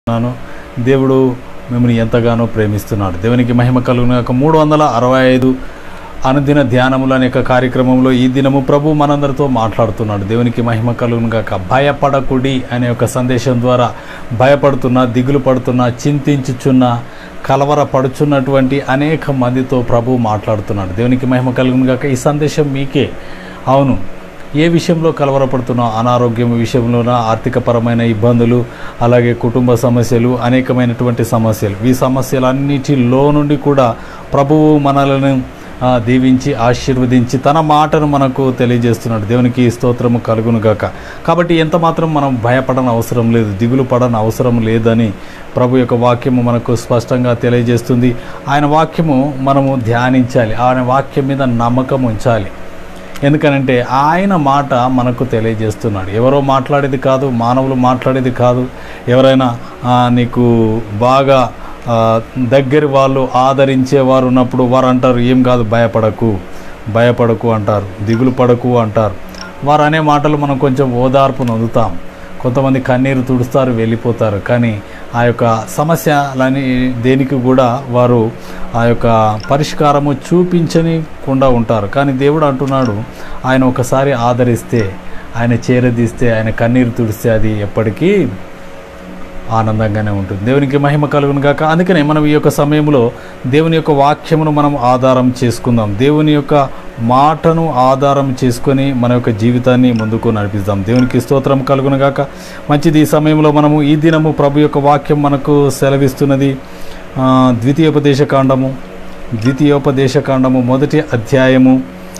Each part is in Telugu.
ఉన్నాను దేవుడు మిమ్మల్ని ఎంతగానో ప్రేమిస్తున్నాడు దేవునికి మహిమ కలుగును యొక్క మూడు వందల అరవై ఐదు అనుదిన ధ్యానములు అనే యొక్క కార్యక్రమంలో ఈ దినము ప్రభు మనందరితో మాట్లాడుతున్నాడు దేవునికి మహిమ కలుగును గాక భయపడకుడి అనే ఒక సందేశం ద్వారా భయపడుతున్న దిగులు పడుతున్న చింతించుచున్న కలవర పడుచున్నటువంటి అనేక మందితో ప్రభు మాట్లాడుతున్నాడు దేవునికి మహిమ కలుగును గాక ఈ సందేశం మీకే అవును ఏ విషయంలో కలవరపడుతున్నావు అనారోగ్యం విషయంలోన ఆర్థికపరమైన ఇబ్బందులు అలాగే కుటుంబ సమస్యలు అనేకమైనటువంటి సమస్యలు ఈ సమస్యలన్నిటిలో నుండి కూడా ప్రభువు మనలను ఆ, దీవించి ఆశీర్వదించి తన మాటను మనకు తెలియజేస్తున్నాడు దేవునికి స్తోత్రము కలుగును గాక కాబట్టి ఎంత మాత్రం మనం భయపడని అవసరం లేదు దిగులు పడని అవసరం లేదని ప్రభు యొక్క వాక్యము మనకు స్పష్టంగా తెలియజేస్తుంది ఆయన వాక్యము మనము ధ్యానించాలి ఆయన వాక్యం మీద నమ్మకం ఉంచాలి ఎందుకనంటే ఆయన మాట మనకు తెలియజేస్తున్నాడు ఎవరో మాట్లాడేది కాదు మానవులు మాట్లాడేది కాదు ఎవరైనా ఆ, నీకు బాగా ఆ, దగ్గర వాళ్ళు ఆదరించేవారు ఉన్నప్పుడు వారు అంటారు ఏం కాదు భయపడకు భయపడకు అంటారు దిగులు పడకు అంటారు వారు అనే మాటలు మనం కొంచెం ఓదార్పు నొందుతాం కొంతమంది కన్నీరు తుడుస్తారు వెళ్ళిపోతారు కానీ ఆ యొక్క సమస్యలని దేనికి కూడా వారు ఆ యొక్క పరిష్కారము చూపించనికుండా ఉంటారు కానీ దేవుడు అంటున్నాడు ఆయన ఒకసారి ఆదరిస్తే ఆయన చేరదీస్తే ఆయన కన్నీరు తుడిస్తే అది ఎప్పటికీ ఆనందంగానే ఉంటుంది దేవునికి మహిమ కలుగును గాక అందుకనే మనం ఈ యొక్క సమయంలో దేవుని యొక్క వాక్యమును మనం ఆధారం చేసుకుందాం దేవుని యొక్క మాటను ఆధారం చేసుకొని మన యొక్క జీవితాన్ని ముందుకు నడిపిస్తాం దేవునికి స్తోత్రం కలుగును గాక మంచిది ఈ సమయంలో మనము ఈ దినము ప్రభు యొక్క వాక్యం మనకు సెలవిస్తున్నది ఆ, ద్వితీయోపదేశ కాండము ద్వితీయోపదేశ కాండము మొదటి అధ్యాయము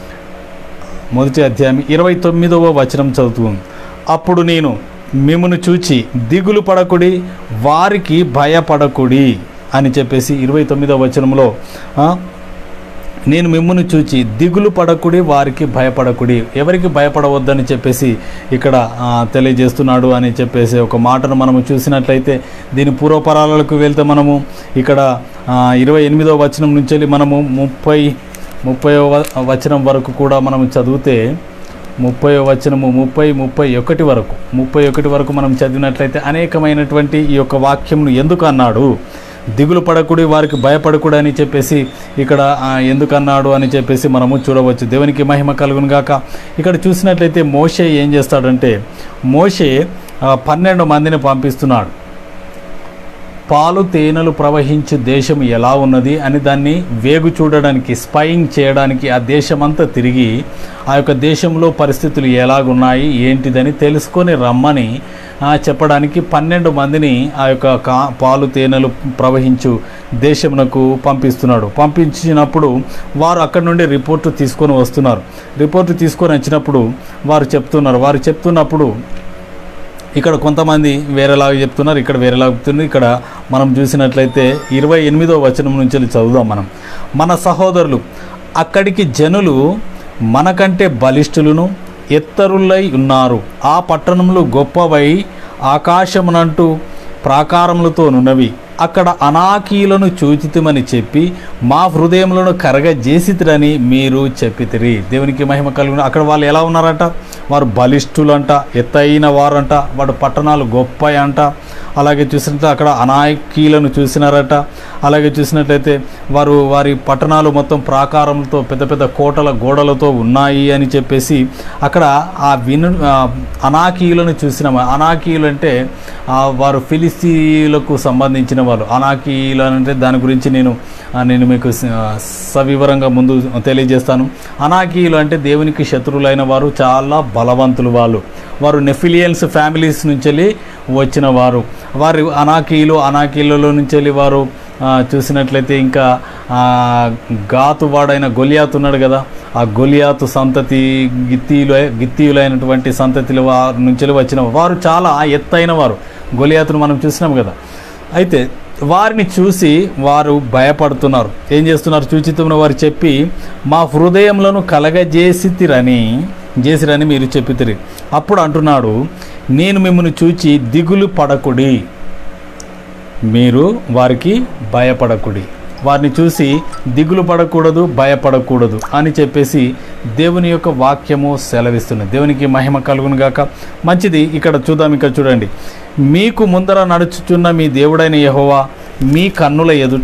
మొదటి అధ్యాయం ఇరవై తొమ్మిదవ వచనం చదువుతుంది అప్పుడు నేను మిమ్మను చూచి దిగులు పడకుడి వారికి భయపడకుడి అని చెప్పేసి ఇరవై తొమ్మిదవ వచనంలో ఆ, నేను మిమ్మల్ని చూచి దిగులు పడకుడి వారికి భయపడకుడి ఎవరికి భయపడవద్దని చెప్పేసి ఇక్కడ ఆ, తెలియజేస్తున్నాడు అని చెప్పేసి ఒక మాటను మనము చూసినట్లయితే దీని పూర్వపరాలకు వెళ్తే మనము ఇక్కడ ఆ, ఇరవై ఎనిమిదవ వచనం నుంచి వెళ్ళి మనము ముప్పై ముప్పై వచనం వరకు కూడా మనం చదివితే ముప్పై వచనము ముప్పై ముప్పై ఒకటి వరకు ముప్పై ఒకటి వరకు మనం చదివినట్లయితే అనేకమైనటువంటి ఈ యొక్క వాక్యంను ఎందుకు అన్నాడు దిగులు పడకుడి వారికి భయపడకుడు అని చెప్పేసి ఇక్కడ ఆ, ఎందుకు అన్నాడు అని చెప్పేసి మనము చూడవచ్చు దేవునికి మహిమ కలుగును గాక ఇక్కడ చూసినట్లయితే మోషే ఏం చేస్తాడంటే మోషే ఆ, పన్నెండు మందిని పంపిస్తున్నాడు పాలు తేనెలు ప్రవహించే దేశం ఎలా ఉన్నది అని దాన్ని వేగు చూడడానికి స్పైయింగ్ చేయడానికి ఆ దేశమంతా తిరిగి ఆ యొక్క దేశంలో పరిస్థితులు ఎలాగున్నాయి ఏంటిదని తెలుసుకొని రమ్మని ఆ, చెప్పడానికి పన్నెండు మందిని ఆ యొక్క కా పాలు తేనెలు ప్రవహించు దేశమునకు పంపిస్తున్నాడు పంపించినప్పుడు వారు అక్కడి నుండి రిపోర్టు తీసుకొని వస్తున్నారు రిపోర్టు తీసుకొని వచ్చినప్పుడు వారు చెప్తున్నారు వారు చెప్తున్నప్పుడు ఇక్కడ కొంతమంది వేరేలాగా చెప్తున్నారు ఇక్కడ వేరేలాగా చెప్తున్నారు ఇక్కడ మనం చూసినట్లయితే ఇరవై ఎనిమిదో వచనం నుంచి వెళ్ళి చదువుదాం మనం మన సహోదరులు అక్కడికి జనులు మనకంటే బలిష్ఠులను ఎత్తరులై ఉన్నారు ఆ పట్టణంలో గొప్పవై ఆకాశమునంటూ ప్రాకారములతోనున్నవి అక్కడ అనాకీలను చూచితమని చెప్పి మా హృదయములను కరగజేసితిరని మీరు చెప్పితిరి దేవునికి మహిమ కలుగును అక్కడ వాళ్ళు ఎలా ఉన్నారంట వారు బలిష్ఠులంట ఎత్తైన వారంట వాడు పట్టణాలు గొప్ప అంట అలాగే చూసినట్లయితే అక్కడ అనాయకీలను చూసినారట అలాగే చూసినట్లయితే వారు వారి పట్టణాలు మొత్తం ప్రాకారంతో పెద్ద పెద్ద కోటల గోడలతో ఉన్నాయి అని చెప్పేసి అక్కడ ఆ విను ఆ అనాకీయులను చూసిన అనాకీయులు అంటే ఆ వారు ఫిలిస్తీన్లకు సంబంధించిన వాళ్ళు అనాకీయులు అంటే దాని గురించి నేను ఆ, నేను మీకు స- సవివరంగా ముందు తెలియజేస్తాను అనాకీయులు అంటే దేవునికి శత్రువులైన వారు చాలా బలవంతులు వాళ్ళు వారు నెఫిలియన్స్ ఫ్యామిలీస్ నుంచి వెళ్ళి వచ్చిన వారు వారు అనాకీయులు అనాకీయులలో నుంచి వెళ్ళి వారు ఆ, చూసినట్లయితే ఇంకా ఆ, గాతు వాడైన గొలియాతు ఉన్నాడు కదా ఆ గొలియాతు సంతతి గిత్తీయులు గిత్తీయులైనటువంటి సంతతిల వారి నుంచి వచ్చిన వారు చాలా ఎత్తైన వారు గొలియాతును మనం చూసినాం కదా అయితే వారిని చూసి వారు భయపడుతున్నారు ఏం చేస్తున్నారు చూచితమున వారు చెప్పి మా హృదయములను కలగజేసితిరని చేసిరని మీరు చెప్పితిరి అప్పుడు అంటున్నాడు నేను మిమ్మల్ని చూచి దిగులు పడకుడి మీరు వారికి భయపడకుడి వారిని చూసి దిగులు పడకూడదు భయపడకూడదు అని చెప్పేసి దేవుని యొక్క వాక్యము సెలవిస్తుంది దేవునికి మహిమ కలుగును గాక మంచిది ఇక్కడ చూద్దాం ఇక్కడ చూడండి మీకు ముందర నడుచుచున్న మీ దేవుడైన యెహోవా మీ కన్నుల ఎదుట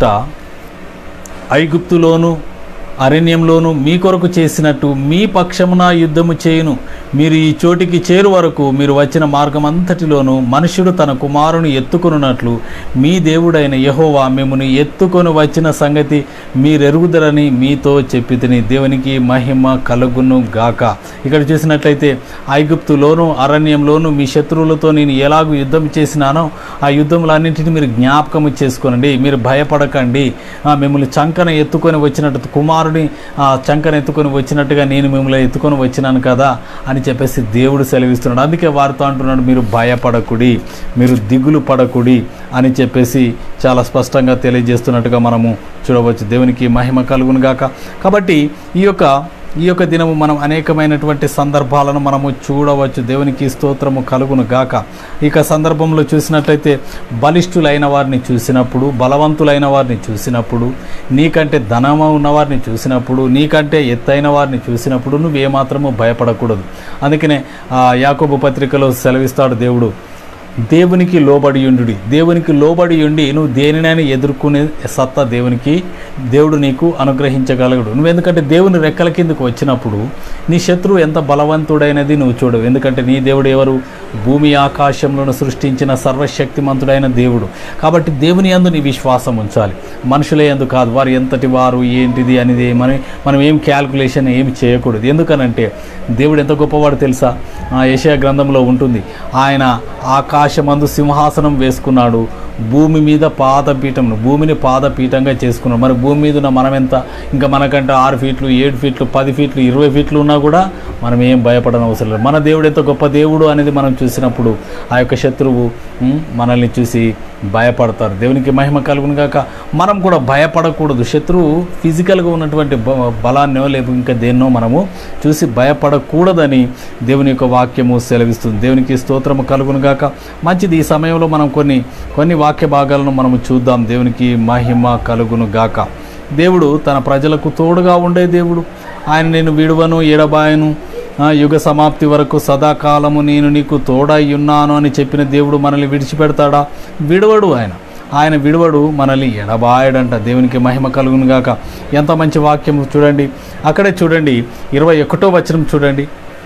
ఐగుప్తులోను అరణ్యంలోను మీ కొరకు చేసినట్టు మీ పక్షమున యుద్ధము చేయును మీరు ఈ చోటికి చేరు వరకు మీరు వచ్చిన మార్గం అంతటిలోను మనుష్యుడు తన కుమారుని ఎత్తుకొనున్నట్లు మీ దేవుడైన యహోవా మిమ్మల్ని ఎత్తుకొని వచ్చిన సంగతి మీరెరుగుదరని మీతో చెప్పి తిని దేవునికి మహిమ కలుగును గాక ఇక్కడ చూసినట్లయితే ఐగుప్తులోను అరణ్యంలోను మీ శత్రువులతో నేను ఎలాగూ యుద్ధం చేసినానో ఆ యుద్ధములన్నింటినీ మీరు జ్ఞాపకము చేసుకోనండి మీరు భయపడకండి ఆ, మిమ్మల్ని చంకన ఎత్తుకొని వచ్చినట్టు కుమారుని ఆ చంకన ఎత్తుకొని వచ్చినట్టుగా నేను మిమ్మల్ని ఎత్తుకొని వచ్చినాను కదా అని చెప్పేసి దేవుడు సెలవిస్తున్నాడు అందుకే వారితో అంటున్నాడు మీరు భయపడకుడి మీరు దిగులు పడకుడి అని చెప్పేసి చాలా స్పష్టంగా తెలియజేస్తున్నట్టుగా మనము చూడవచ్చు దేవునికి మహిమ కలుగును గాక కాబట్టి ఈ యొక్క ఈ యొక్క దినము మనం అనేకమైనటువంటి సందర్భాలను మనము చూడవచ్చు దేవునికి స్తోత్రము కలుగును గాక ఇక సందర్భంలో చూసినట్లయితే బలిష్ఠులైన వారిని చూసినప్పుడు బలవంతులైన వారిని చూసినప్పుడు నీకంటే ధనము ఉన్నవారిని చూసినప్పుడు నీకంటే ఎత్తైన వారిని చూసినప్పుడు నువ్వు ఏమాత్రము భయపడకూడదు అందుకనే ఆ యాకోబు పత్రికలో సెలవిస్తాడు దేవుడు దేవునికి లోబడి ఉండు దేవునికి లోబడి ఉండి నువ్వు దేనినైనా ఎదుర్కొనే సత్తా దేవునికి దేవుడు నీకు అనుగ్రహించగలగడు నువ్వు ఎందుకంటే దేవుని రెక్కల కిందకు వచ్చినప్పుడు నీ శత్రువు ఎంత బలవంతుడైనది నువ్వు చూడవు ఎందుకంటే నీ దేవుడు ఎవరు భూమి ఆకాశంలో సృష్టించిన సర్వశక్తిమంతుడైన దేవుడు కాబట్టి దేవుని యందు నీ విశ్వాసం ఉంచాలి మనుషులే ఎందు కాదు వారు ఎంతటి వారు ఏంటిది అనేది మనం మనం ఏం క్యాల్కులేషన్ ఏమి చేయకూడదు ఎందుకనంటే దేవుడు ఎంత గొప్పవాడు తెలుసా ఆ యెషయా గ్రంథంలో ఉంటుంది ఆయన ఆకాశమందు సింహాసనం వేసుకున్నాడు భూమి మీద పాదపీఠం భూమిని పాదపీఠంగా చేసుకున్నాడు మరి భూమి మీద ఉన్న మనం ఎంత ఇంకా మనకంటే ఆరు ఫీట్లు ఏడు ఫీట్లు పది ఫీట్లు ఇరవై ఫీట్లు ఉన్నా కూడా మనం ఏం భయపడని అవసరం లేదు మన దేవుడు ఎంత గొప్ప దేవుడు అనేది మనం చూసినప్పుడు ఆ యొక్క శత్రువు ఉమ్, మనల్ని చూసి భయపడతారు దేవునికి మహిమ కలుగును గాక మనం కూడా భయపడకూడదు శత్రువు ఫిజికల్గా ఉన్నటువంటి బ- బలాన్నో లేక ఇంకా దేన్నో మనము చూసి భయపడకూడదని దేవుని యొక్క వాక్యము సెలవిస్తుంది దేవునికి స్తోత్రము కలుగును గాక మంచిది ఈ సమయంలో మనం కొన్ని కొన్ని వాక్య భాగాలను మనము చూద్దాం దేవునికి మహిమ కలుగును గాక దేవుడు తన ప్రజలకు తోడుగా ఉండే దేవుడు ఆయన నేను విడువను ఎడబాయను ఆ, యుగ సమాప్తి వరకు సదాకాలము నేను నీకు తోడై ఉన్నాను అని చెప్పిన దేవుడు మనల్ని విడిచిపెడతాడా విడవడు ఆయన ఆయన విడవడు మనల్ని ఎడబాయడంట దేవునికి మహిమ కలుగును గాక ఎంత మంచి వాక్యం చూడండి అక్కడే చూడండి ఇరవై ఒకటో వచనం చూడండి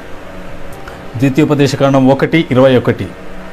ద్వితీయోపదేశకాండం ఒకటి ఇరవై ఒకటి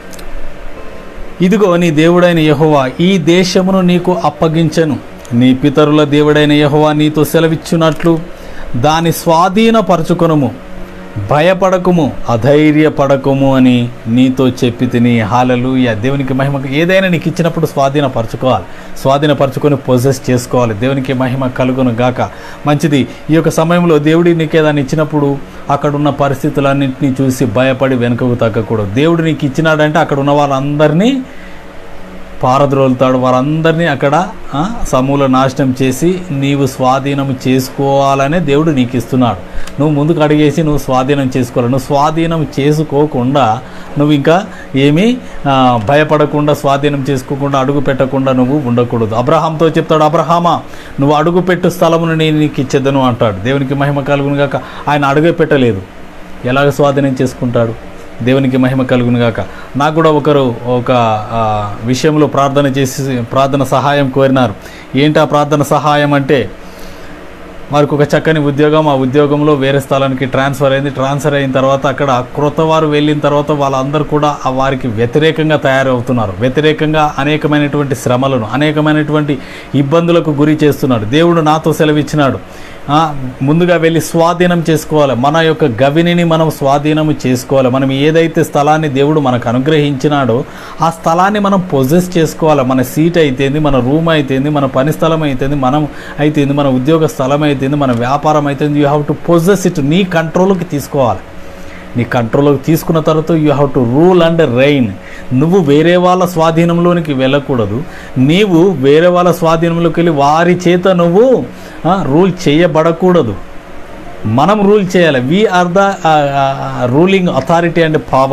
ఇదిగో నీ దేవుడైన యెహోవా ఈ దేశమును నీకు అప్పగించెను నీ పితరుల దేవుడైన యెహోవా నీతో సెలవిచ్చున్నట్లు దాని స్వాధీనపరచుకొనుము భయపడకుము అధైర్యపడకుము అని నీతో చెప్పి తిని హాలలు దేవునికి మహిమ ఏదైనా నీకు ఇచ్చినప్పుడు స్వాధీనపరచుకోవాలి స్వాధీనపరచుకొని పొజెస్ చేసుకోవాలి దేవునికి మహిమ కలుగును గాక మంచిది ఈ యొక్క సమయంలో దేవుడి నీకు ఏదైనా ఇచ్చినప్పుడు అక్కడ ఉన్న పరిస్థితులన్నింటినీ చూసి భయపడి వెనుకకు తగ్గకూడదు దేవుడు నీకు ఇచ్చినాడంటే అక్కడ ఉన్న వాళ్ళందరినీ పారద్రోలుతాడు వారందరినీ అక్కడ ఆ, సమూల నాశనం చేసి నీవు స్వాధీనం చేసుకోవాలనే దేవుడు నీకు ఇస్తున్నాడు నువ్వు ముందుకు అడిగేసి నువ్వు స్వాధీనం చేసుకోవాలి నువ్వు స్వాధీనం చేసుకోకుండా నువ్వు ఇంకా ఏమీ ఆ, భయపడకుండా స్వాధీనం చేసుకోకుండా అడుగు పెట్టకుండా నువ్వు ఉండకూడదు అబ్రహాంతో చెప్తాడు అబ్రహామా నువ్వు అడుగు పెట్టు స్థలమును నేను నీకు ఇచ్చేదను అంటాడు దేవునికి మహిమ కలుగును గాక ఆయన అడుగే పెట్టలేదు ఎలాగ స్వాధీనం చేసుకుంటాడు దేవునికి మహిమ కలుగును గాక నాకు కూడా ఒకరు ఒక ఆ, విషయంలో ప్రార్థన చేసి ప్రార్థన సహాయం కోరినారు ఏంటి ఆ ప్రార్థన సహాయం అంటే వారికి ఒక చక్కని ఉద్యోగం ఆ ఉద్యోగంలో వేరే స్థలానికి ట్రాన్స్ఫర్ అయింది ట్రాన్స్ఫర్ అయిన తర్వాత అక్కడ క్రొత్త వారు వెళ్ళిన తర్వాత వాళ్ళందరూ కూడా ఆ వారికి వ్యతిరేకంగా తయారవుతున్నారు వ్యతిరేకంగా అనేకమైనటువంటి శ్రమలను అనేకమైనటువంటి ఇబ్బందులకు గురి చేస్తున్నాడు దేవుడు నాతో సెలవిచ్చినాడు ఆ, ముందుగా వెళ్ళి స్వాధీనం చేసుకోవాలి మన యొక్క గవినిని మనం స్వాధీనం చేసుకోవాలి మనం ఏదైతే స్థలాన్ని దేవుడు మనకు అనుగ్రహించినాడో ఆ స్థలాన్ని మనం పొజెస్ చేసుకోవాలి మన సీట్ అయితేంది మన రూమ్ అయితేంది మన పని స్థలం అయితేంది మనం అయితేంది మన ఉద్యోగ స్థలం అయితేంది మన వ్యాపారం అయితేంది you have to possess it నీ కంట్రోల్కి తీసుకోవాలి నీ కంట్రోల్లోకి తీసుకున్న తర్వాత you have to rule and reign నువ్వు వేరే వాళ్ళ స్వాధీనంలోనికి వెళ్ళకూడదు నీవు వేరే వాళ్ళ స్వాధీనంలోకి వెళ్ళి వారి చేత నువ్వు రూల్ చేయబడకూడదు మనం రూల్ చేయాలి we are the ruling authority and power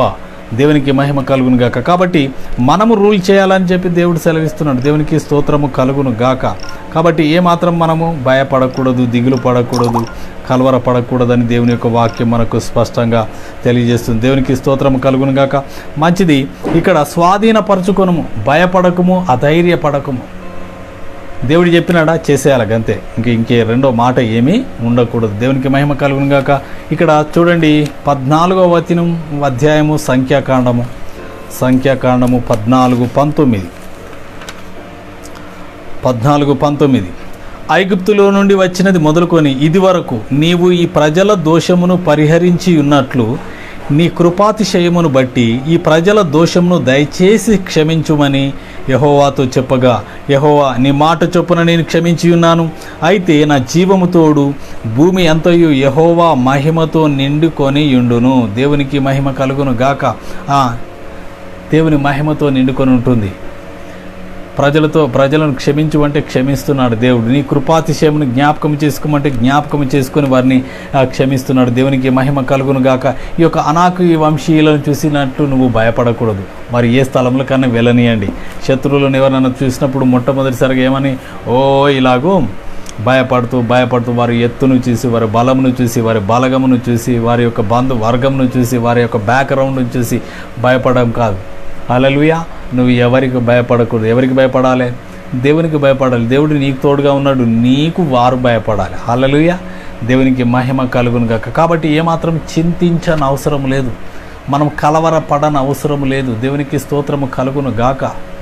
దేవునికి మహిమ కలుగును గాక కాబట్టి మనము రూల్ చేయాలని చెప్పి దేవుడు సెలవిస్తున్నాడు దేవునికి స్తోత్రము కలుగును గాక కాబట్టి ఏమాత్రం మనము భయపడకూడదు దిగులు పడకూడదు కలవర పడకూడదని దేవుని యొక్క వాక్యం మనకు స్పష్టంగా తెలియజేస్తుంది దేవునికి స్తోత్రము కలుగును గాక మంచిది ఇక్కడ స్వాధీనపరచుకొనుము భయపడకము అధైర్యపడకము దేవుడు చెప్పినాడా చేసేయాలి అంతే ఇంక ఇంకే రెండో మాట ఏమీ ఉండకూడదు దేవునికి మహిమ కలుగును గాక ఇక్కడ చూడండి పద్నాలుగో వచనం అధ్యాయము సంఖ్యాకాండము సంఖ్యాకాండము పద్నాలుగు పంతొమ్మిది పద్నాలుగు పంతొమ్మిది ఐగుప్తులో నుండి వచ్చినది మొదలుకొని ఇది వరకు నీవు ఈ ప్రజల దోషమును పరిహరించి ఉన్నట్లు నీ కృపాతిశయమును బట్టి ఈ ప్రజల దోషమును దయచేసి క్షమించుమని యహోవాతో చెప్పగా యహోవా నీ మాట చొప్పున నేను క్షమించి ఉన్నాను అయితే నా జీవము తోడు భూమి ఎంతయు యహోవా మహిమతో నిండుకొని యుండును దేవునికి మహిమ కలుగును గాక ఆ, దేవుని మహిమతో నిండుకొని ఉంటుంది ప్రజలతో ప్రజలను క్షమించుమంటే క్షమిస్తున్నాడు దేవుడు నీ కృపాతిశయమును జ్ఞాపకం చేసుకోమంటే జ్ఞాపకం చేసుకుని వారిని ఆ, క్షమిస్తున్నాడు దేవునికి మహిమ కలుగును గాక ఈ యొక్క అనాకు ఈ వంశీయులను చూసినట్టు నువ్వు భయపడకూడదు మరి ఏ స్థలంలో కన్నా వెళ్ళనియండి శత్రువులను ఎవరైనా చూసినప్పుడు మొట్టమొదటిసారిగా ఏమని ఓ ఇలాగూ భయపడుతూ భయపడుతూ వారి ఎత్తును చూసి వారి బలమును చూసి వారి బలగమును చూసి వారి యొక్క బంధు వర్గమును చూసి వారి యొక్క బ్యాక్గ్రౌండ్ను చూసి భయపడడం కాదు అలలుయా నువ్వు ఎవరికి భయపడకూడదు ఎవరికి భయపడాలి దేవునికి భయపడాలి దేవుడు నీకు తోడుగా ఉన్నాడు నీకు వారు భయపడాలి హల్లెలూయ దేవునికి మహిమ కలుగును గాక కాబట్టి ఏమాత్రం చింతించని అవసరం లేదు మనం కలవరపడని అవసరం లేదు దేవునికి స్తోత్రము కలుగును గాక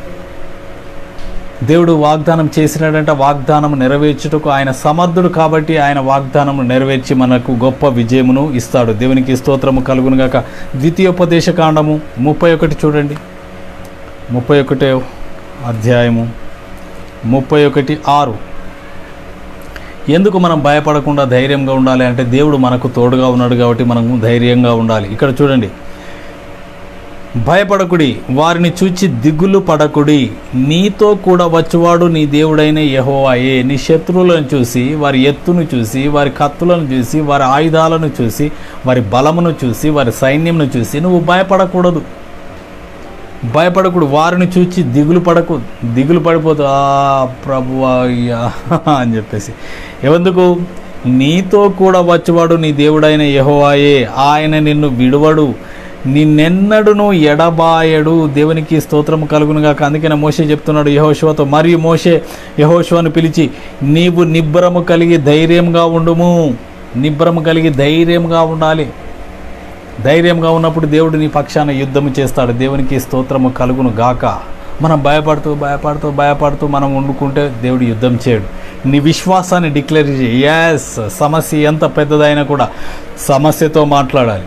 దేవుడు వాగ్దానం చేసినాడంటే వాగ్దానం నెరవేర్చుటకు ఆయన సమర్థుడు కాబట్టి ఆయన వాగ్దానం నెరవేర్చి మనకు గొప్ప విజయమును ఇస్తాడు దేవునికి స్తోత్రము కలుగును గాక ద్వితీయోపదేశ కాండము ముప్పై ఒకటి చూడండి ముప్పై ఒకటే అధ్యాయము ముప్పై ఒకటి ఆరు ఎందుకు మనం భయపడకుండా ధైర్యంగా ఉండాలి అంటే దేవుడు మనకు తోడుగా ఉన్నాడు కాబట్టి మనము ధైర్యంగా ఉండాలి ఇక్కడ చూడండి భయపడకుడి వారిని చూచి దిగులు పడకుడి నీతో కూడా వచ్చువాడు నీ దేవుడైన యెహోవాయే నీ శత్రువులను చూసి వారి ఎత్తును చూసి వారి కత్తులను చూసి వారి ఆయుధాలను చూసి వారి బలమును చూసి వారి సైన్యంను చూసి నువ్వు భయపడకూడదు భయపడకూడదు వారిని చూచి దిగులు పడకు దిగులు పడిపోతు ఆ ప్రభు అయ్యా అని చెప్పేసి ఎందుకు నీతో కూడా వచ్చేవాడు నీ దేవుడైన యెహోవాయే ఆయన నిన్ను విడువడు నిన్నెన్నడును ఎడబాయడు దేవునికి స్తోత్రము కలుగునుగాక అందుకనే మోషే చెప్తున్నాడు యహోశివతో మరియు మోషే యహోశివను పిలిచి నీవు నిబ్బరము కలిగి ధైర్యంగా ఉండుము నిబ్బరము కలిగి ధైర్యంగా ఉండాలి ధైర్యంగా ఉన్నప్పుడు దేవుడు నీ పక్షాన యుద్ధము చేస్తాడు దేవునికి స్తోత్రము కలుగును గాక మనం భయపడుతూ భయపడుతూ భయపడుతూ మనం వండుకుంటే దేవుడు యుద్ధం చేయడు నీ విశ్వాసాన్ని డిక్లేర్ చేయి ఎస్ సమస్య ఎంత పెద్దదైనా కూడా సమస్యతో మాట్లాడాలి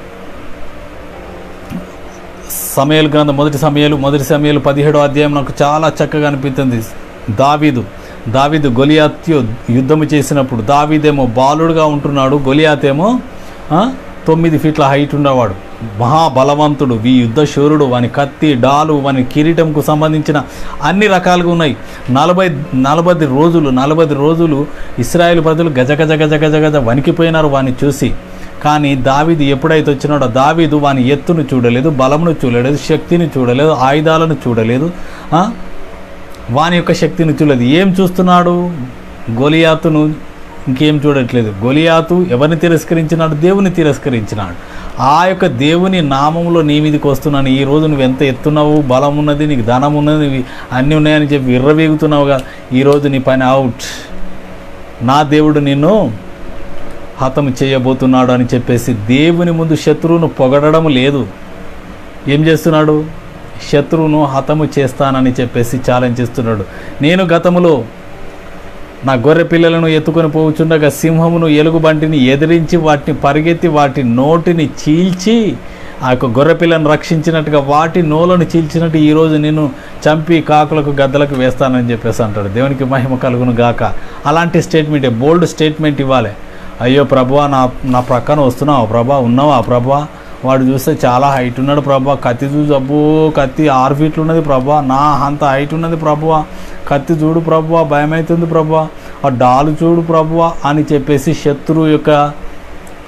సమయాలు గ్రంథం మొదటి సమయాలు మొదటి సమయాలు పదిహేడో అధ్యాయం నాకు చాలా చక్కగా అనిపిస్తుంది దావీదు దావీదు గొలియాత్యు యుద్ధము చేసినప్పుడు దావీదేమో బాలుడుగా ఉంటున్నాడు గొలియాతేమో ఆ, తొమ్మిది ఫీట్ల హైట్ ఉండేవాడు మహాబలవంతుడు వీ యుద్ధ శూరుడు వాని కత్తి డాలు వాని కిరీటంకు సంబంధించిన అన్ని రకాలుగా ఉన్నాయి నలభై నలభై రోజులు నలభై రోజులు ఇస్రాయేల్ ప్రజలు గజ గజ గజ గజ గజ వణికిపోయినారు వాని చూసి కానీ దావీదు ఎప్పుడైతే వచ్చినాడో దావీదు వాని ఎత్తును చూడలేదు బలమును చూడలేదు శక్తిని చూడలేదు ఆయుధాలను చూడలేదు ఆ? వాని యొక్క శక్తిని చూడలేదు ఏం చూస్తున్నాడు గొలియాతును ఇంకేం చూడట్లేదు గొలియాతు ఎవరిని తిరస్కరించినాడు దేవుని తిరస్కరించినాడు ఆ యొక్క దేవుని నామంలో నీ మీదకి వస్తున్నాను ఈ రోజు నువ్వు ఎంత ఎత్తున్నావు బలం ఉన్నది నీకు ధనం ఉన్నది నీవి అన్నీ ఉన్నాయని చెప్పి విర్రవీగుతున్నావు కదా ఈరోజు నీ పని అవుట్ నా దేవుడు నిన్ను హతము చేయబోతున్నాడు అని చెప్పేసి దేవుని ముందు శత్రువును పొగడడం లేదు ఏం చేస్తున్నాడు శత్రువును హతము చేస్తానని చెప్పేసి ఛాలెంజ్ చేస్తున్నాడు నేను గతములో నా గొర్రె పిల్లలను ఎత్తుకొని పోవుచుండగా సింహమును ఎలుగుబంటిని ఎదిరించి వాటిని పరిగెత్తి వాటి నోటిని చీల్చి ఆ యొక్క గొర్రె పిల్లను రక్షించినట్టుగా వాటి నోలను చీల్చినట్టు ఈరోజు నేను చంపి కాకులకు గద్దలకు వేస్తానని చెప్పేసి అంటాడు దేవునికి మహిమ కలుగును గాక అలాంటి స్టేట్మెంటే బోల్డ్ స్టేట్మెంట్ ఇవ్వాలి అయ్యో ప్రభా నా నా ప్రక్కన వస్తున్నావా ప్రభా ఉన్నావా ప్రభా వాడు చూస్తే చాలా హైట్ ఉన్నాడు ప్రభా కత్తి చూసి అబ్బో కత్తి ఆరు ఫీట్లు ఉన్నది ప్రభా నా అంత హైట్ ఉన్నది ప్రభువా కత్తి చూడు ప్రభువా భయం అవుతుంది ప్రభువా ఆ డాలు చూడు ప్రభువా అని చెప్పేసి శత్రువు యొక్క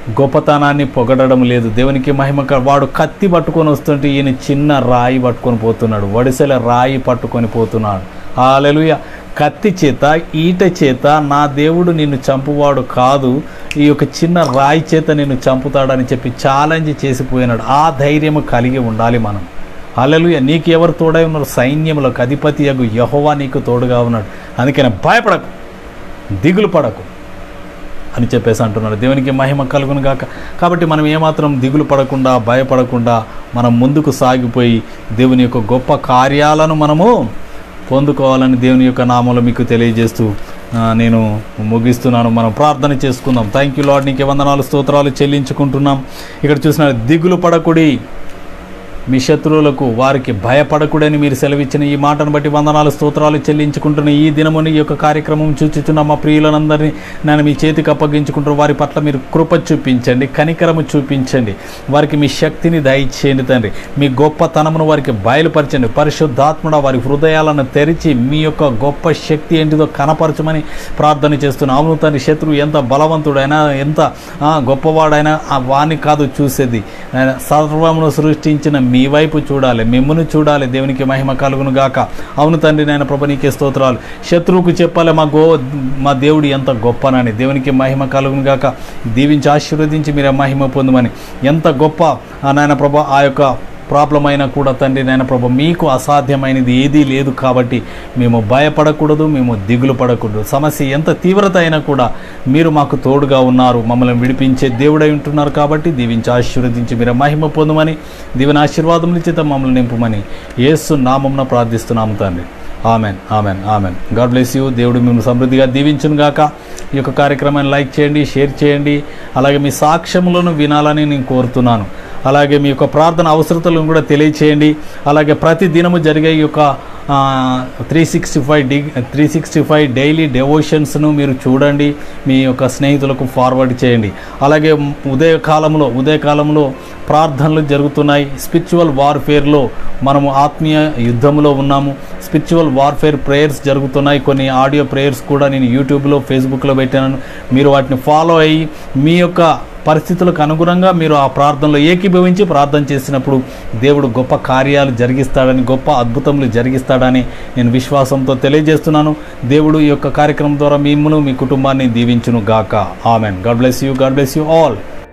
గొప్పతనాన్ని పొగడడం లేదు దేవునికి మహిమ క- వాడు కత్తి పట్టుకొని వస్తుంటే ఈయన చిన్న రాయి పట్టుకొని పోతున్నాడు వడిసెల రాయి పట్టుకొని పోతున్నాడు హాలెలుయ కత్తి చేత ఈట చేత నా దేవుడు నిన్ను చంపువాడు కాదు ఈ యొక్క చిన్న రాయి చేత నిన్ను చంపుతాడని చెప్పి ఛాలెంజ్ చేసిపోయినాడు ఆ ధైర్యం కలిగి ఉండాలి మనం అల్లెలుయ నీకు ఎవరు తోడై ఉన్నారు సైన్యములకు అధిపతి యగు యహోవా నీకు తోడుగా ఉన్నాడు అందుకని భయపడకు దిగులు పడకు అని చెప్పేసి అంటున్నాడు దేవునికి మహిమ కలుగును గాక కాబట్టి మనం ఏమాత్రం దిగులు పడకుండా భయపడకుండా మనం ముందుకు సాగిపోయి దేవుని యొక్క గొప్ప కార్యాలను మనము పొందుకోవాలని దేవుని యొక్క నామంలో మీకు తెలియజేస్తూ ఆ, నేను ముగిస్తున్నాను మనం ప్రార్థన చేసుకుందాం థ్యాంక్ యూ లాడ్ నీకు వందనాలు స్తోత్రాలు చెల్లించుకుంటున్నాం ఇక్కడ చూసిన దిగులు పడకుడి మీ శత్రువులకు వారికి భయపడకూడని మీరు సెలవిచ్చిన ఈ మాటను బట్టి వందనాలు స్తోత్రాలు చెల్లించుకుంటున్న ఈ దినముని ఈ యొక్క కార్యక్రమం చూచుచున్న మా ప్రియులందరినీ నేను మీ చేతికి అప్పగించుకుంటున్న వారి పట్ల మీరు కృప చూపించండి కనికరము చూపించండి వారికి మీ శక్తిని దయచేయండి తండ్రి మీ గొప్పతనమును వారికి బయలుపరచండి పరిశుద్ధాత్ముడ వారి హృదయాలను తెరిచి మీ యొక్క గొప్ప శక్తి ఏంటిదో కనపరచమని ప్రార్థన చేస్తున్నాను అవును తండ్రి శత్రువు ఎంత బలవంతుడైనా ఎంత ఆ, గొప్పవాడైనా ఆ వాణ్ణి కాదు చూసేది ఆయన సర్వమును సృష్టించిన మీ వైపు చూడాలి మిమ్మును చూడాలి దేవునికి మహిమ కలుగును గాక అవును తండ్రి నాయన ప్రభు నీకే స్తోత్రాలు శత్రువుకు చెప్పాలి మా గో మా దేవుడు ఎంత గొప్పనని దేవునికి మహిమ కలుగును గాక దీవించి ఆశీర్వదించి మీరు మహిమ పొందమని ఎంత గొప్ప ఆ నాయన ప్రభు ఆ యొక్క ప్రాబ్లం అయినా కూడా తండ్రి నాయన ప్రభు మీకు అసాధ్యమైనది ఏదీ లేదు కాబట్టి మేము భయపడకూడదు మేము దిగులు పడకూడదు సమస్య ఎంత తీవ్రత అయినా కూడా మీరు మాకు తోడుగా ఉన్నారు మమ్మల్ని విడిపించే దేవుడై ఉంటున్నారు కాబట్టి దీవించి ఆశీర్వదించి మీరు మహిమ పొందమని దీవెన ఆశీర్వాదముల చేత మమ్మల్ని నింపమని యేసు నామంన ప్రార్థిస్తున్నాము తండ్రి amen amen amen God bless you దేవుడు మిమ్మల్ని సమృద్ధిగా దీవించును గాక ఈ యొక్క కార్యక్రమాన్ని లైక్ చేయండి షేర్ చేయండి అలాగే మీ సాక్ష్యములను వినాలని నేను కోరుతున్నాను అలాగే మీ యొక్క ప్రార్థన అవసరతలను కూడా తెలియచేయండి అలాగే ప్రతి దినము జరిగే ఈ యొక్క three sixty five D three sixty five daily డెవోషన్స్ను మీరు చూడండి మీ యొక్క స్నేహితులకు ఫార్వర్డ్ చేయండి అలాగే ఉదయకాలంలో ఉదయకాలంలో ప్రార్థనలు జరుగుతున్నాయి స్పిరిచువల్ వార్ఫేర్లో మనము ఆత్మీయ యుద్ధంలో ఉన్నాము స్పిరిచువల్ వార్ఫేర్ ప్రేయర్స్ జరుగుతున్నాయి కొన్ని ఆడియో ప్రేయర్స్ కూడా నేను యూట్యూబ్లో ఫేస్బుక్లో పెట్టాను మీరు వాటిని ఫాలో అయ్యి మీ యొక్క పరిస్థితులకు అనుగుణంగా మీరు ఆ ప్రార్థనలో ఏకీభవించి ప్రార్థన చేసినప్పుడు దేవుడు గొప్ప కార్యాలు జరిగిస్తాడని గొప్ప అద్భుతములు జరిగిస్తాడని నేను విశ్వాసంతో తెలియజేస్తున్నాను దేవుడు ఈ యొక్క కార్యక్రమం ద్వారా మిమ్మల్ని మీ కుటుంబాన్ని దీవించును గాక amen God bless you God bless you all